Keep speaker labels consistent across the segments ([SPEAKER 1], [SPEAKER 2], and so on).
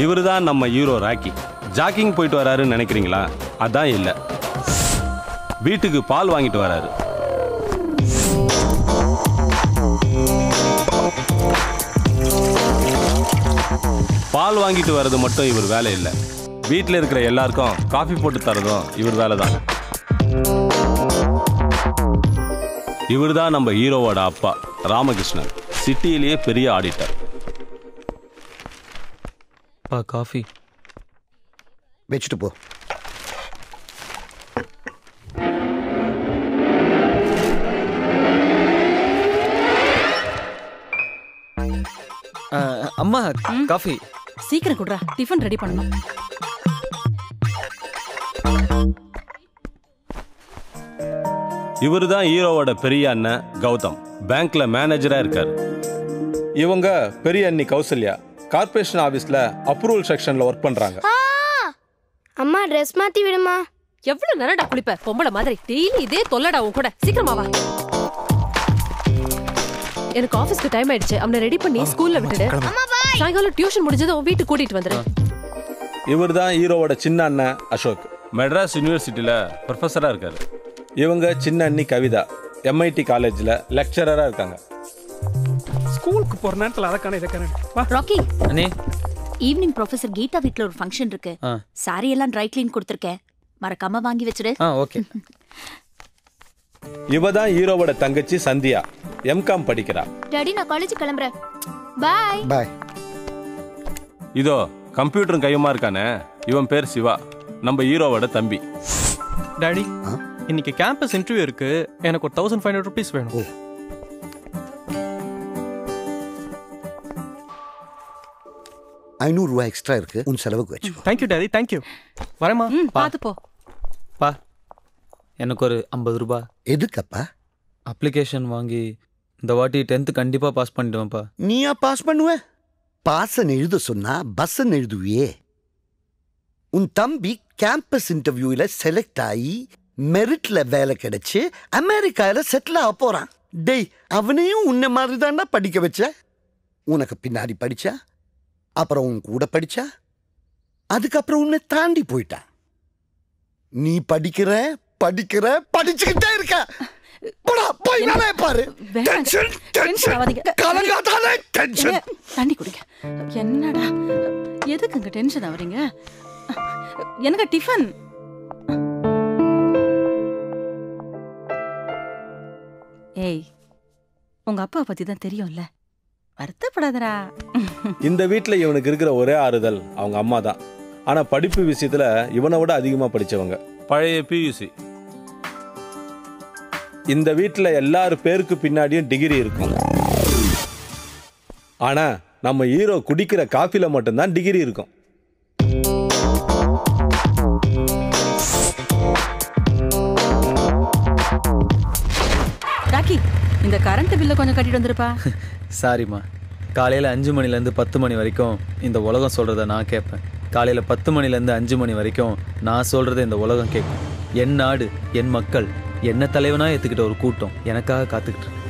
[SPEAKER 1] இவரு தான் நம்ம ஹீரோ ராக்கி ஜாக்கிங் போயிட்டு வராருன்னு நினைக்கிறீங்களா அதான் இல்லை வீட்டுக்கு பால் வாங்கிட்டு வராரு பால் வாங்கிட்டு வர்றது மட்டும் இவர் வேலை இல்லை வீட்டில் இருக்கிற எல்லாருக்கும் காஃபி போட்டு தரதும் இவர் வேலை தான் இவர் தான் நம்ம ஹீரோவோட அப்பா ராமகிருஷ்ணன் சிட்டியிலேயே பெரிய ஆடிட்டர்
[SPEAKER 2] பா காஃபி
[SPEAKER 3] வச்சுட்டு போ
[SPEAKER 2] அம்மா காஃபி
[SPEAKER 4] சீக்கிரம் குடுறா டிஃபன் ரெடி பண்ணணும்
[SPEAKER 1] இவர் தான் ஹீரோவோட பெரிய அண்ணன் கௌதம் பேங்க்ல மேனேஜரா இருக்காரு இவங்க பெரிய அண்ணி கௌசல்யா கார்ப்பரேஷன் ஆபீஸ்ல அப்ரூவல் செக்ஷன்ல ஒர்க் பண்றாங்க
[SPEAKER 5] அம்மா ட்ரெஸ் மாத்தி விடுமா
[SPEAKER 4] எவ்வளவு நேரம்டா குளிப்ப பொம்பளை மாதிரி டெய்லி இதே தொல்லடா உன் கூட சீக்கிரமா வா எனக்கு ஆபீஸ்க்கு டைம் ஆயிடுச்சு அவனை ரெடி பண்ணி ஸ்கூல்ல விட்டுடு சாயங்காலம் டியூஷன் முடிஞ்சதும் வீட்டுக்கு கூட்டிட்டு வந்துரு
[SPEAKER 1] இவர் தான் ஹீரோவோட சின்ன அண்ணன் அசோக் மெட்ராஸ் யூனிவர்சிட்டியில ப்ரொஃபஸரா இருக்காரு இவங்க சின்ன அண்ணி கவிதா எம்ஐடி காலேஜ்ல லெக்சரரா இருக்காங்க
[SPEAKER 6] ஸ்கூலுக்கு போற நேரத்துல அதற்கான இதற்கான வா
[SPEAKER 7] ராக்கி
[SPEAKER 2] அண்ணே
[SPEAKER 7] ஈவினிங் ப்ரொஃபசர் கீதா வீட்ல ஒரு ஃபங்க்ஷன் இருக்கு
[SPEAKER 2] ஆ
[SPEAKER 7] சாரி எல்லாம் ட்ரை க்ளீன் கொடுத்துருக்கேன் மறக்காம வாங்கி வச்சிடு
[SPEAKER 2] ஆ ஓகே
[SPEAKER 1] இவ தான் ஹீரோவோட தங்கச்சி சந்தியா எம்காம் படிக்கிறா
[SPEAKER 5] டாடி நான் காலேஜ் கிளம்புறேன் பாய்
[SPEAKER 3] பாய்
[SPEAKER 1] இதோ கம்ப்யூட்டரும் கையுமா இருக்கானே இவன் பேர் சிவா நம்ம ஹீரோவோட தம்பி
[SPEAKER 6] டாடி இன்னைக்கு கேம்பஸ் இன்டர்வியூ இருக்கு எனக்கு ஒரு தௌசண்ட் ஃபைவ் ஹண்ட்ரட் ருபீஸ் வேணும்
[SPEAKER 3] ஐநூறு ரூபாய் எக்ஸ்ட்ரா இருக்கு உன் செலவுக்கு வச்சுக்கோ
[SPEAKER 6] தேங்க்யூ டாடி தேங்க்யூ வரேம்மா
[SPEAKER 4] ம் பாத்து போ
[SPEAKER 2] பா எனக்கு ஒரு ஐம்பது ரூபா
[SPEAKER 3] எதுக்கப்பா
[SPEAKER 2] அப்ளிகேஷன் வாங்கி இந்த வாட்டி டென்த்து கண்டிப்பாக பாஸ் பண்ணிடுவேன்ப்பா
[SPEAKER 3] நீயா பாஸ் பண்ணுவ பாசன் எழுத சொன்னா பஸ்ஸன் எழுதுவியே உன் தம்பி கேம்பஸ் இன்டர்வியூல செலக்ட் ஆகி மெரிட்ல வேலை கிடைச்சு அமெரிக்கால செட்டில் ஆக போறான் டேய் அவனையும் உன்னை மாதிரி தான்டா படிக்க வச்ச உனக்கு பின்னாடி படிச்சா அப்புறம் உன் கூட படிச்சா அதுக்கப்புறம் உன்னை தாண்டி போயிட்டான் நீ படிக்கிற படிக்கிற படிச்சுக்கிட்டே இருக்க போடா, போய் வேலையை பாரு
[SPEAKER 4] வேணாங்க.
[SPEAKER 3] டென்ஷன்
[SPEAKER 4] டென்ஷன்
[SPEAKER 3] டென்ஷன்
[SPEAKER 4] ஆகாதீங்க.
[SPEAKER 3] கலங்காதானே டென்ஷன்
[SPEAKER 4] ஏங்க, தண்ணி குடிங்க என்னடா எதுக்குங்க டென்ஷன் ஆவறீங்க எனக்கு டிஃபன் ஏய் உங்க அப்பா பத்தி தான் தெரியும்ல வருத்தப்படாதடா
[SPEAKER 1] இந்த வீட்டில் இவனுக்கு இருக்கிற ஒரே ஆறுதல் அவங்க அம்மா தான் ஆனா படிப்பு விஷயத்துல இவனை விட அதிகமா படிச்சவங்க பழைய பியூசி இந்த வீட்டில் எல்லார் பேருக்கு பின்னாடியும் டிகிரி இருக்கும் ஆனா நம்ம ஹீரோ குடிக்கிற காஃபில மட்டும்தான் டிகிரி இருக்கும்
[SPEAKER 4] ராக்கி இந்த கரண்ட் பில்ல கொஞ்சம் கட்டிட்டு வந்துருப்பா
[SPEAKER 2] சாரிம்மா காலையில் அஞ்சு மணிலேருந்து பத்து மணி வரைக்கும் இந்த உலகம் சொல்கிறத நான் கேட்பேன் காலையில் பத்து மணிலேருந்து அஞ்சு மணி வரைக்கும் நான் சொல்கிறத இந்த உலகம் கேட்கும் என் நாடு என் மக்கள் என்ன தலைவனாக ஏற்றுக்கிட்ட ஒரு கூட்டம் எனக்காக காத்துக்கிட்டு இருக்கு.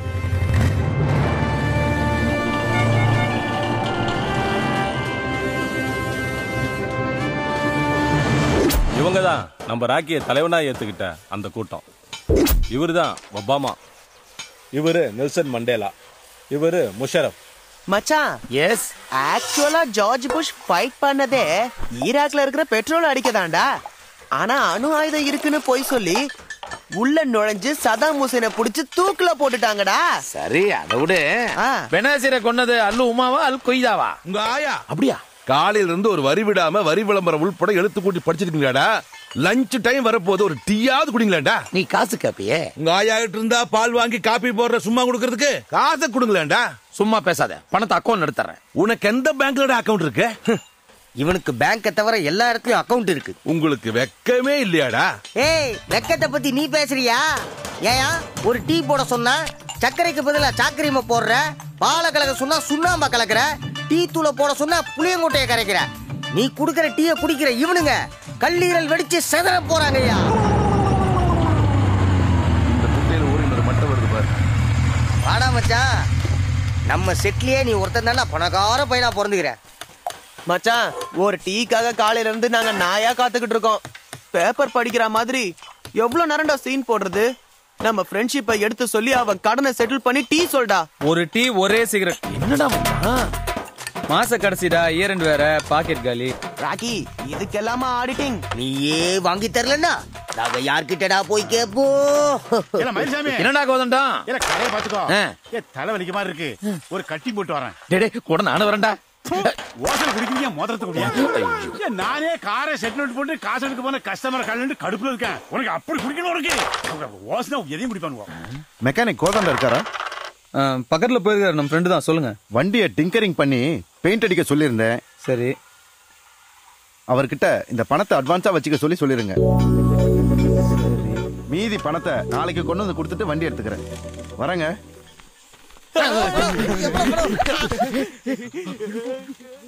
[SPEAKER 1] இவங்க தான் நம்ம ராக்கியை தலைவனா ஏத்துக்கிட்ட அந்த கூட்டம் இவர் தான் ஒபாமா இவரு நெல்சன் மண்டேலா இவரு முஷரப்
[SPEAKER 8] மச்சான் எஸ் ஆக்சுவலா ஜார்ஜ் புஷ் ஃபைட் பண்ணதே ஈராக்ல இருக்கிற பெட்ரோல் அடிக்கதாண்டா ஆனா அணு ஆயுதம் இருக்குன்னு போய் சொல்லி உள்ள நுழைஞ்சு சதாம் ஹுசேனை புடிச்சு தூக்குல போட்டுட்டாங்கடா
[SPEAKER 9] சரி அதை விட
[SPEAKER 8] ஆ.
[SPEAKER 9] பெனாசிரை கொன்னது அல்லு உமாவா அல் கொய்தாவா
[SPEAKER 10] உங்க ஆயா
[SPEAKER 8] அப்படியா
[SPEAKER 10] காலையில இருந்து ஒரு வரி விடாம வரி விளம்பரம் உள்பட எழுத்து கூட்டி படிச்சிருக்கீங்களாடா லஞ்ச் டைம் வரப்போது ஒரு டீயாவது குடிங்களேன்டா
[SPEAKER 3] நீ காசு கேப்பியே
[SPEAKER 10] உங்க ஆயா கிட்ட இருந்தா பால் வாங்கி காப்பி போடுற சும்மா கொடுக்கறதுக்கு காசை கொடுங்களேன்டா
[SPEAKER 9] சும்மா பேசாத பணத்தை அக்கௌண்ட் எடுத்துறேன்
[SPEAKER 10] உனக்கு எந்த பேங்க்லடா அக்கவுண்ட் இருக்கு
[SPEAKER 8] இவனுக்கு பேங்க தவிர எல்லா இடத்துலயும் அக்கவுண்ட் இருக்கு
[SPEAKER 10] உங்களுக்கு வெக்கமே இல்லையாடா
[SPEAKER 8] ஏய் வெக்கத்தை பத்தி நீ பேசுறியா ஏயா ஒரு டீ போட சொன்னா சர்க்கரைக்கு பதிலா சாக்கரிமை போடுற பாலை கலக்க சொன்னா சுண்ணாம்பா கலக்குற டீ தூளை போட சொன்னா புளியங்கொட்டைய கரைக்கிற நீ குடுக்கிற டீயை குடிக்கிற இவனுங்க கல்லீரல் வெடிச்சு செதற போறாங்கய்யா
[SPEAKER 10] இந்த குட்டையில ஊறி ஒரு மட்டை வருது பாரு
[SPEAKER 8] வாடா மச்சான் நம்ம செட்லயே நீ ஒருத்தன் தானே பணக்கார பையனா பிறந்துக்கிற
[SPEAKER 11] மச்சான் ஒரு டீக்காக காலையில இருந்து நாங்க நாயா காத்துக்கிட்டு இருக்கோம் பேப்பர் படிக்கிற மாதிரி எவ்வளவு நேரம்டா சீன் போடுறது நம்ம ஃப்ரெண்ட்ஷிப்பை எடுத்து சொல்லி அவன் கடனை செட்டில் பண்ணி டீ சொல்டா
[SPEAKER 2] ஒரு டீ ஒரே சிகரெட்
[SPEAKER 11] என்னடா
[SPEAKER 2] மாச கடைசிடா இயர் ரெண்டு வேற பாக்கெட் காலி
[SPEAKER 11] ராக்கி இதுக்கெல்லாமா ஆடிட்டிங்
[SPEAKER 8] நீயே வாங்கி தரலன்னா நாங்க யார்கிட்டடா போய் கேப்போம்
[SPEAKER 9] என்னடா கோதண்டம்
[SPEAKER 12] இல்ல கடையை பாத்துக்கோ
[SPEAKER 9] ஆ.
[SPEAKER 12] ஏ தலை வலிக்க மாதிரி இருக்கு ஒரு கட்டி போட்டு வரேன்
[SPEAKER 9] டேய் டேய், கூட நானும் வரேன்டா
[SPEAKER 12] ஓசல் குடிக்கிறீங்க மோதிரத்தை குடியா ஏ, நானே காரை செட்டில்மெண்ட் போட்டு காசு எடுக்க போன கஸ்டமர் கல்லுண்டு கடுப்புல இருக்கேன் உனக்கு அப்படி குடிக்கணும் உனக்கு ஓசனா எதையும் குடிப்பானுவோ
[SPEAKER 13] மெக்கானிக் கோதண்டா இருக்காரா
[SPEAKER 2] பக்கத்துல போயிருக்காரு நம்ம ஃப்ரெண்டு தான் சொல்லுங்க
[SPEAKER 13] வண்டியை டிங்கரிங் பண்ணி பெயிண்ட் அடிக்க சொல்லியிருந்தேன்
[SPEAKER 2] சரி
[SPEAKER 13] அவர்கிட்ட இந்த பணத்தை அட்வான்ஸா வச்சுக்க சொல்லி சொல்லிருங்க மீதி பணத்தை நாளைக்கு கொண்டு வந்து கொடுத்துட்டு வண்டி எடுத்துக்கிறேன் வரேங்க